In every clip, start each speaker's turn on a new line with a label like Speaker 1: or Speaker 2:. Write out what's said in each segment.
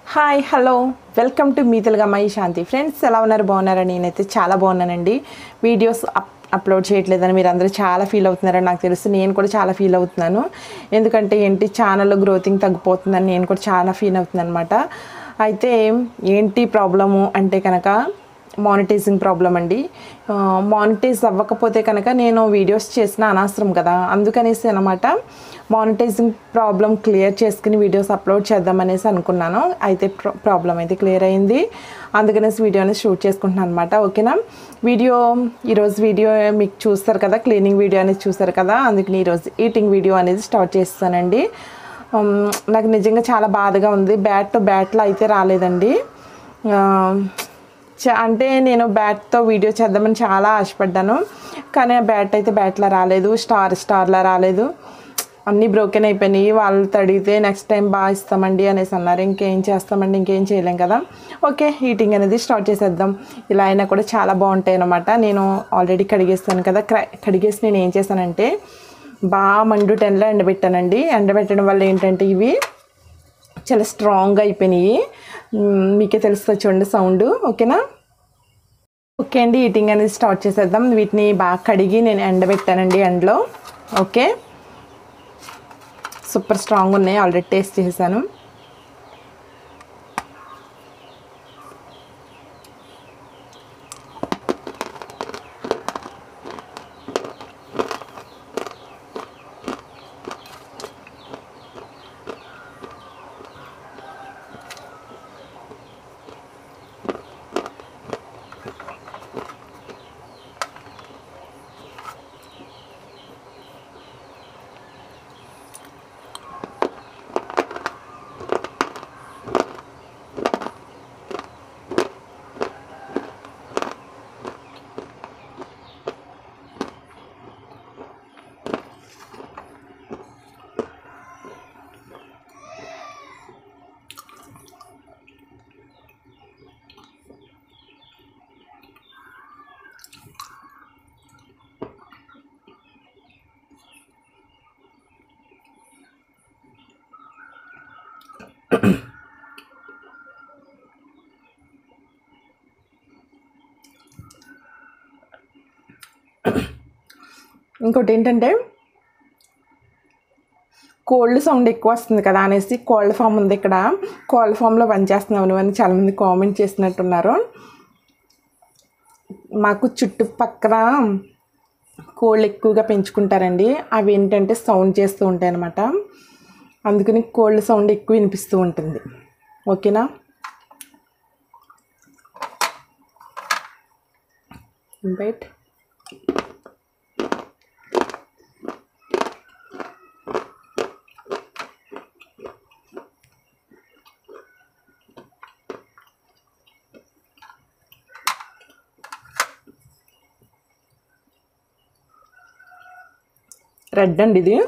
Speaker 1: hi hello welcome to మీ తెలుగు అమ్మాయి Shanthi friends ఎలా ఉన్నారు బాగున్నారా నేనైతే చాలా బాగున్నానండి వీడియోస్ అప్ అప్లోడ్ చేయట్లేదని మీరు అందరూ చాలా ఫీల్ అవుతున్నారని నాకు తెలుసు నేను కూడా చాలా ఫీల్ అవుతున్నాను ఎందుకంటే ఏంటి ఛానల్లో గ్రోతింగ్ తగ్గిపోతుందని నేను కూడా చాలా ఫీల్ అవుతున్నాను అనమాట అయితే ఏంటి ప్రాబ్లము అంటే కనుక మానిటైజింగ్ ప్రాబ్లం అండి మానిటైజ్ అవ్వకపోతే కనుక నేను వీడియోస్ చేసిన అనవసరం కదా అందుకనేసి అనమాట మానిటైజింగ్ ప్రాబ్లం క్లియర్ చేసుకుని వీడియోస్ అప్లోడ్ చేద్దామనేసి అనుకున్నాను అయితే ప్రాబ్లం అయితే క్లియర్ అయింది అందుకనేసి వీడియో అనేది షూట్ చేసుకుంటున్నాను అనమాట ఓకేనా వీడియో ఈరోజు వీడియో మీకు చూస్తారు కదా క్లీనింగ్ వీడియో అనేది చూస్తారు కదా అందుకని ఈరోజు ఈటింగ్ వీడియో అనేది స్టార్ట్ చేస్తానండి ఉమ్, నాకు నిజంగా చాలా బాధగా ఉంది బ్యాట్ టు బ్యాట్లో అయితే రాలేదండి ఆ, చ- అంటే నేను బ్యాట్తో వీడియో చేద్దామని చాలా ఆశపడ్డాను కానీ ఆ బ్యాట్ అయితే బ్యాట్లా రాలేదు స్టార్ స్టార్లా రాలేదు అన్నీ బ్రోకెన్ అయిపోయినాయి వాళ్ళతో అడిగితే నెక్స్ట్ టైం బాగా ఇస్తామండి అనేసి అన్నారు ఇంకేం చేస్తామండి ఇంకేం చేయలేం కదా ఓకే హీటింగ్ అనేది స్టార్ట్ చేసేద్దాం ఇలా అయినా కూడా చాలా బాగుంటాయి అనమాట నేను ఆల్రెడీ కడిగేస్తాను కదా క్ర- కడిగేసి నేను ఏం చేశానంటే బాగా మండు టెన్లో ఎండబెట్టానండి ఎండబెట్టడం వల్ల ఏంటంటే ఇవి చాలా స్ట్రాంగ్గా అయిపోయినాయి మ్, మీకే తెలుస్తుంది చూడండి సౌండ్ ఓకేనా ఓకే అండి ఈటింగ్ అనేది స్టార్ట్ చేసేద్దాం వీటిని బాగా కడిగి నేను ఎండబెట్టానండి ఎండలో ఓకే సూపర్ స్ట్రాంగ్ ఉన్నాయి ఆల్రెడీ టేస్ట్ చేశాను ఇంకోటి ఏంటంటే కోల్డ్ సౌండ్ ఎక్కువ వస్తుంది కదా అనేసి కోల్డ్ ఫామ్ ఉంది ఇక్కడ కోల్డ్ ఫామ్లో పనిచేస్తున్నావు నువ్వు అని చాలామంది కామెంట్ చేసినట్టున్నారు మాకు చుట్టుపక్కల కోళ్ళు ఎక్కువగా పెంచుకుంటారండి అవి ఏంటంటే సౌండ్ చేస్తూ ఉంటాయి అన్నమాట అందుకని కోల్డ్ సౌండ్ ఎక్కువ వినిపిస్తూ ఉంటుంది ఓకేనా బయట రెడ్ అండి ఇది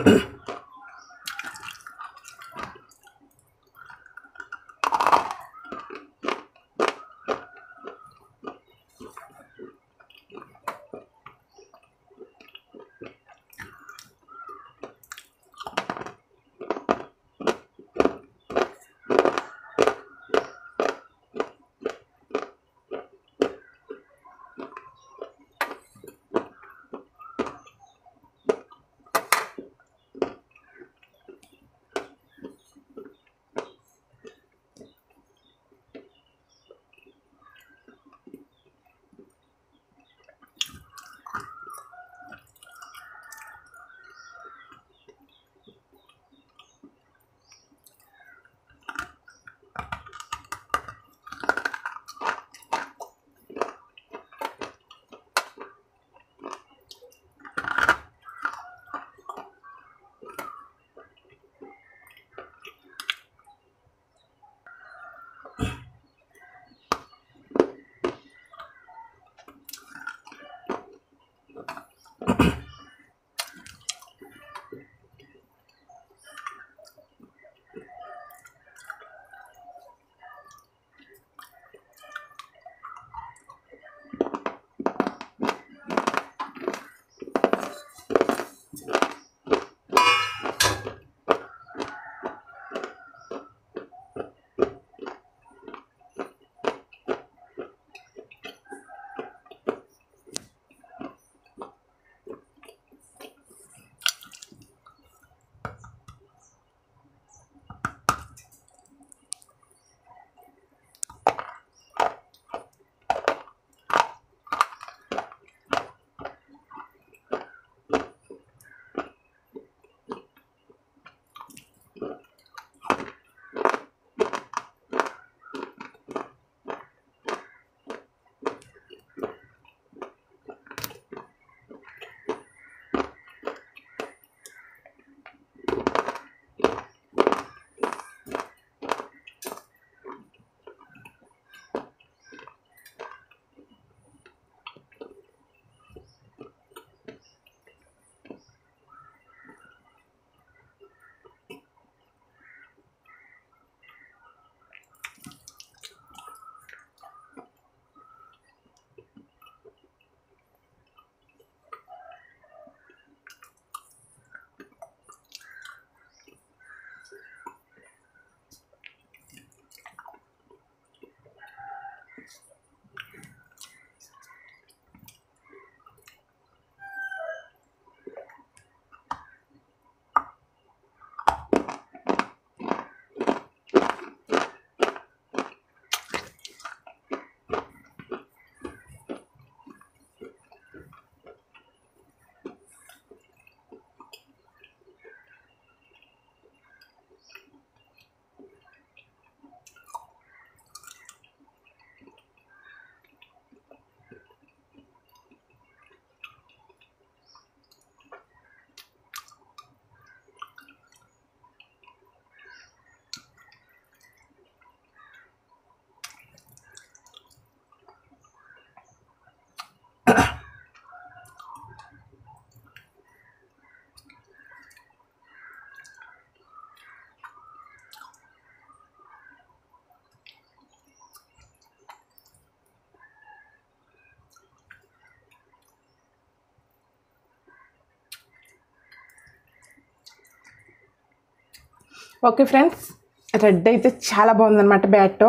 Speaker 1: ఓకే ఫ్రెండ్స్ రెడ్ అయితే చాలా బాగుందన్నమాట బ్యాటో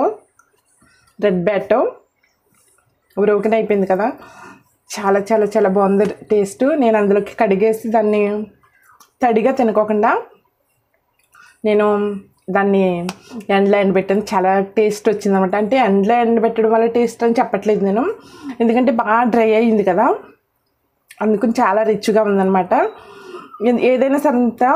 Speaker 1: రెడ్ బ్యాటో ఉరవకనే అయిపోయింది కదా చాలా చాలా చాలా బాగుంది టేస్ట్ నేను అందులోకి కడిగేసి దాన్ని తడిగా తినుకోకుండా నేను దాన్ని ఎండలో ఎండబెట్టాను చాలా టేస్ట్ వచ్చిందన్నమాట అంటే ఎండలో ఎండబెట్టడం వల్ల టేస్ట్ అని చెప్పట్లేదు నేను ఎందుకంటే బాగా డ్రై అయ్యింది కదా అందుకని చాలా రిచ్గా ఉందన్నమాట ఏ- ఏదైనా సరే అంతా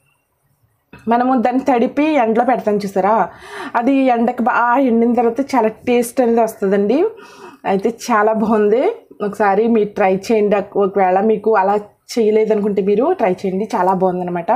Speaker 1: మనము దాన్ని తడిపి ఎండలో పెడతాం చూసారా అది ఎండకి బాగా ఎండిన తర్వాత చాలా టేస్ట్ అనేది వస్తుందండి అయితే చాలా బాగుంది ఒకసారి మీరు ట్రై చేయండి ఒకవేళ మీకు అలా చేయలేదనుకుంటే మీరు ట్రై చేయండి చాలా బాగుందన్నమాట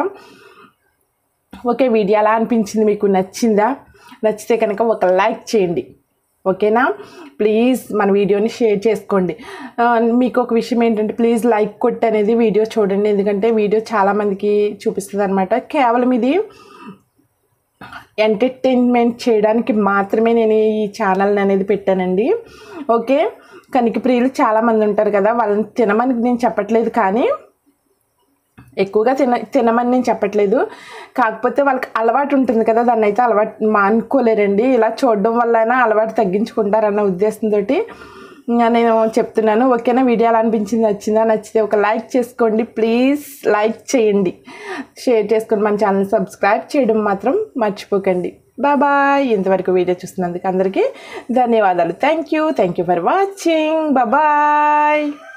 Speaker 1: ఓకే వీడియో ఎలా అనిపించింది మీకు నచ్చిందా నచ్చితే కనుక ఒక లైక్ చేయండి ఓకేనా ప్లీజ్ మన వీడియోని షేర్ చేసుకోండి ఆ, మీకు ఒక విషయం ఏంటంటే ప్లీజ్ లైక్ కొట్టి అనేది వీడియో చూడండి ఎందుకంటే వీడియో చాలామందికి చూపిస్తుంది అనమాట కేవలం ఇది ఎంటర్టైన్మెంట్ చేయడానికి మాత్రమే నేను ఈ ఛానల్ అనేది పెట్టానండి ఓకే కనికి ప్రియులు చాలామంది ఉంటారు కదా వాళ్ళని తినమని నేను చెప్పట్లేదు కానీ ఎక్కువగా తిన తినమని నేను చెప్పట్లేదు కాకపోతే వాళ్ళకి అలవాటు ఉంటుంది కదా దాన్ని అయితే అలవాటు మానుకోలేరండి ఇలా చూడడం వల్ల అలవాటు తగ్గించుకుంటారన్న ఉద్దేశంతో నేను చెప్తున్నాను ఓకేనా వీడియో ఎలా అనిపించింది నచ్చిందా నచ్చితే ఒక లైక్ చేసుకోండి ప్లీజ్ లైక్ చేయండి షేర్ చేసుకోండి మన ఛానల్ సబ్స్క్రైబ్ చేయడం మాత్రం మర్చిపోకండి బాయ్ ఇంతవరకు వీడియో చూస్తున్నందుకు అందరికీ ధన్యవాదాలు thank you thank you for watching bye